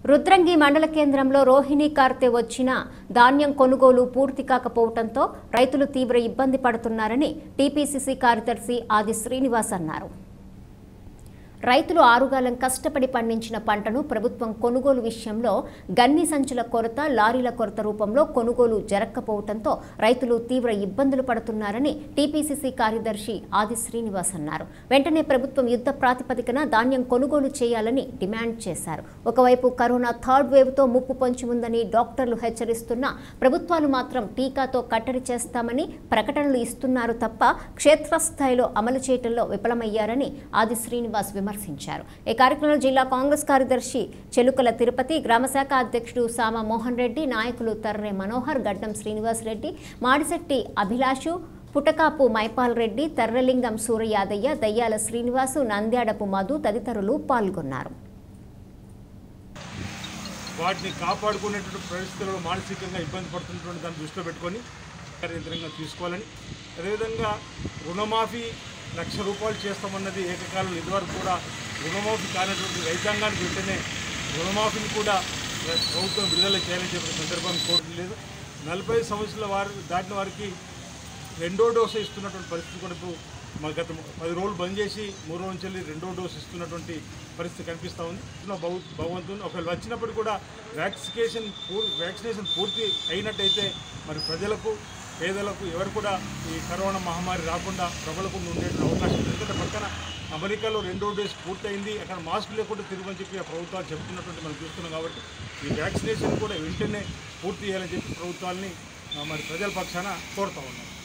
రుద్రంగి మండల కేంద్రంలో రోహిణి కార్తె వచ్చిన ధాన్యం కొనుగోలు పూర్తి కాకపోవడంతో రైతులు తీవ్ర ఇబ్బంది పడుతున్నారని టీపీసీసీ కార్యదర్శి ఆది శ్రీనివాస్ అన్నారు రైతులు ఆరుగాలం కష్టపడి పండించిన పంటను ప్రభుత్వం కొనుగోలు విషయంలో గన్ని సంచుల కొరత లారీల కొరత రూపంలో కొనుగోలు జరగకపోవడంతో రైతులు తీవ్ర ఇబ్బందులు పడుతున్నారని టీపీసీసీ కార్యదర్శి ఆది శ్రీనివాస్ అన్నారు వెంటనే ప్రభుత్వం యుద్ధ ప్రాతిపదికన ధాన్యం కొనుగోలు చేయాలని డిమాండ్ చేశారు ఒకవైపు కరోనా థర్డ్ వేవ్తో ముప్పు పొంచి ఉందని డాక్టర్లు హెచ్చరిస్తున్నా ప్రభుత్వాలు మాత్రం టీకాతో కట్టడి చేస్తామని ప్రకటనలు ఇస్తున్నారు తప్ప క్షేత్రస్థాయిలో అమలు చేయడంలో విఫలమయ్యారని ఆది శ్రీనివాస్ విమర్శించారు ఈ కార్యక్రమంలో జిల్లా కాంగ్రెస్ కార్యదర్శి చెలుకల తిరుపతి గ్రామశాఖ అధ్యక్షుడు సామ మోహన్ రెడ్డి నాయకులు తర్రె మనోహర్ గడ్డం శ్రీనివాస్ రెడ్డి మాడిశెట్టి అభిలాషు పుటకాపు మైపాల్ రెడ్డి తర్రలింగం సూర్యయాదయ్య దయ్యాల శ్రీనివాసు నంద్యాడపు మధు తదితరులు పాల్గొన్నారు వాటిని కాపాడుకునేటువంటి పరిస్థితుల్లో మానసికంగా ఇబ్బంది పడుతున్నటువంటి దాన్ని దృష్టిలో పెట్టుకొని యంత్రంగా తీసుకోవాలని అదేవిధంగా రుణమాఫీ లక్ష రూపాయలు చేస్తామన్నది ఏకకాలంలో ఇదివరకు కూడా రుణమాఫీ కానటువంటి రైతాంగానికి వెంటనే రుణమాఫీని కూడా ప్రభుత్వం విడుదల చేయాలని చెప్పిన సందర్భాన్ని కోరట్లేదు నలభై సంవత్సరాల వారు దాటిన వారికి రెండో డోసు ఇస్తున్నటువంటి పరిస్థితి కూడా ఇప్పుడు మా గత పది రోజులు బంద్ చేసి మూడు రోజుల నుంచి వెళ్ళి రెండో డోసు ఇస్తున్నటువంటి పరిస్థితి కనిపిస్తూ ఉంది ఇందులో భగ భగవంతుని ఒకవేళ వచ్చినప్పుడు కూడా వ్యాక్సినేషన్ పూర్ వ్యాక్సినేషన్ పూర్తి అయినట్టయితే మరి ప్రజలకు పేదలకు ఎవరు కూడా ఈ కరోనా మహమ్మారి రాకుండా ప్రబలకుండా ఉండే అవకాశం ఉంది ఎందుకంటే పక్కన అమెరికాలో రెండో డోస్ పూర్తయింది అక్కడ మాస్క్ లేకుండా తిరగని చెప్పి ఆ ప్రభుత్వాలు చెప్తున్నటువంటి మనం చూస్తున్నాం కాబట్టి ఈ వ్యాక్సినేషన్ కూడా వెంటనే పూర్తి చేయాలని చెప్పి ప్రభుత్వాల్ని ఆ, మరి ప్రజల పక్షాన కోరుతా ఉన్నాం